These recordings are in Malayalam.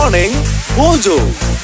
Morning Mojo.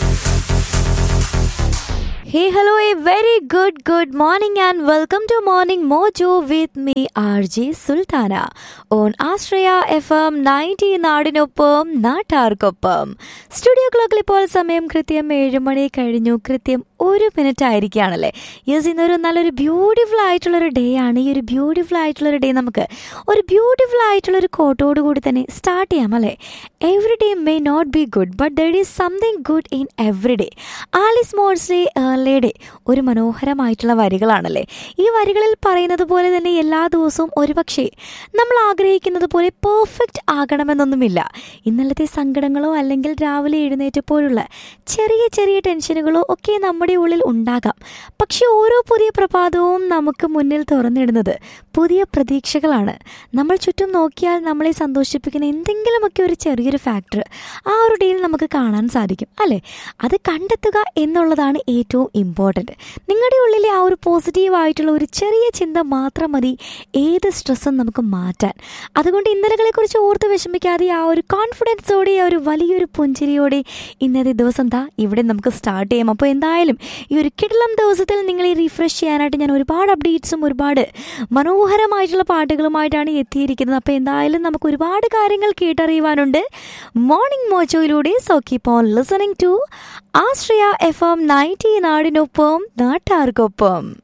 Hey, hello, a very good, good morning, and welcome to Morning Mojo with me, RJ Sultana, on Astraya FM 90 നാടിനൊപ്പം നാട്ടാർക്കൊപ്പം സ്റ്റുഡിയോ ക്ലോക്കിൽ ഇപ്പോൾ സമയം കൃത്യം ഏഴ് മണി കഴിഞ്ഞു കൃത്യം ഒരു മിനിറ്റ് ആയിരിക്കുകയാണല്ലേ യെസ് ഇന്നൊരു നല്ലൊരു ബ്യൂട്ടിഫുൾ ആയിട്ടുള്ളൊരു ഡേ ആണ് ഈ ഒരു ബ്യൂട്ടിഫുൾ ആയിട്ടുള്ളൊരു ഡേ നമുക്ക് ഒരു ബ്യൂട്ടിഫുൾ ആയിട്ടുള്ളൊരു കോട്ടോട് കൂടി തന്നെ സ്റ്റാർട്ട് ചെയ്യാം അല്ലേ every day may not be good but there is something good in every day Alice മോൾസ്ലി ഏർലിയുടെ ഒരു മനോഹരമായിട്ടുള്ള വരികളാണല്ലേ ഈ വരികളിൽ പറയുന്നത് പോലെ തന്നെ എല്ലാ ദിവസവും ഒരുപക്ഷെ നമ്മൾ ആഗ്രഹിക്കുന്നത് പോലെ പെർഫെക്റ്റ് ആകണമെന്നൊന്നുമില്ല ഇന്നലത്തെ സങ്കടങ്ങളോ അല്ലെങ്കിൽ രാവിലെ എഴുന്നേറ്റപ്പോഴുള്ള ചെറിയ ചെറിയ ടെൻഷനുകളോ ഒക്കെ നമ്മുടെ ഉള്ളിൽ ഉണ്ടാകാം പക്ഷെ ഓരോ പുതിയ പ്രഭാതവും നമുക്ക് മുന്നിൽ തുറന്നിടുന്നത് പുതിയ പ്രതീക്ഷകളാണ് നമ്മൾ ചുറ്റും നോക്കിയാൽ നമ്മളെ സന്തോഷിപ്പിക്കുന്ന എന്തെങ്കിലുമൊക്കെ ഒരു ചെറിയൊരു ഫാക്ടർ ആ ഒരു ഡേയിൽ നമുക്ക് കാണാൻ സാധിക്കും അല്ലേ അത് കണ്ടെത്തുക എന്നുള്ളതാണ് ഏറ്റവും ഇമ്പോർട്ടൻറ്റ് നിങ്ങളുടെ ഉള്ളിലെ ആ ഒരു പോസിറ്റീവ് ആയിട്ടുള്ള ഒരു ചെറിയ ചിന്ത മാത്രം മതി ഏത് സ്ട്രെസ്സും നമുക്ക് മാറ്റാൻ അതുകൊണ്ട് ഇന്നലകളെക്കുറിച്ച് ഓർത്ത് വിഷമിക്കാതെ ആ ഒരു കോൺഫിഡൻസോടെ ആ ഒരു വലിയൊരു പുഞ്ചിരിയോടെ ഇന്നത്തെ ദിവസം ദാ ഇവിടെ നമുക്ക് സ്റ്റാർട്ട് ചെയ്യാം അപ്പോൾ എന്തായാലും ഈ ഒരു കിടലം ദിവസത്തിൽ നിങ്ങളെ റീഫ്രഷ് ചെയ്യാനായിട്ട് ഞാൻ ഒരുപാട് അപ്ഡേറ്റ്സും ഒരുപാട് മനോഹരമായിട്ടുള്ള പാട്ടുകളുമായിട്ടാണ് എത്തിയിരിക്കുന്നത് അപ്പോൾ എന്തായാലും നമുക്ക് ഒരുപാട് കാര്യങ്ങൾ കേട്ടറിയുവാനുണ്ട് മോർണിംഗ് മോച്ചോയിലൂടെ so keep on listening to Ashraya F M ninety നാടിനൊപ്പം നാട്ടാർക്കൊപ്പം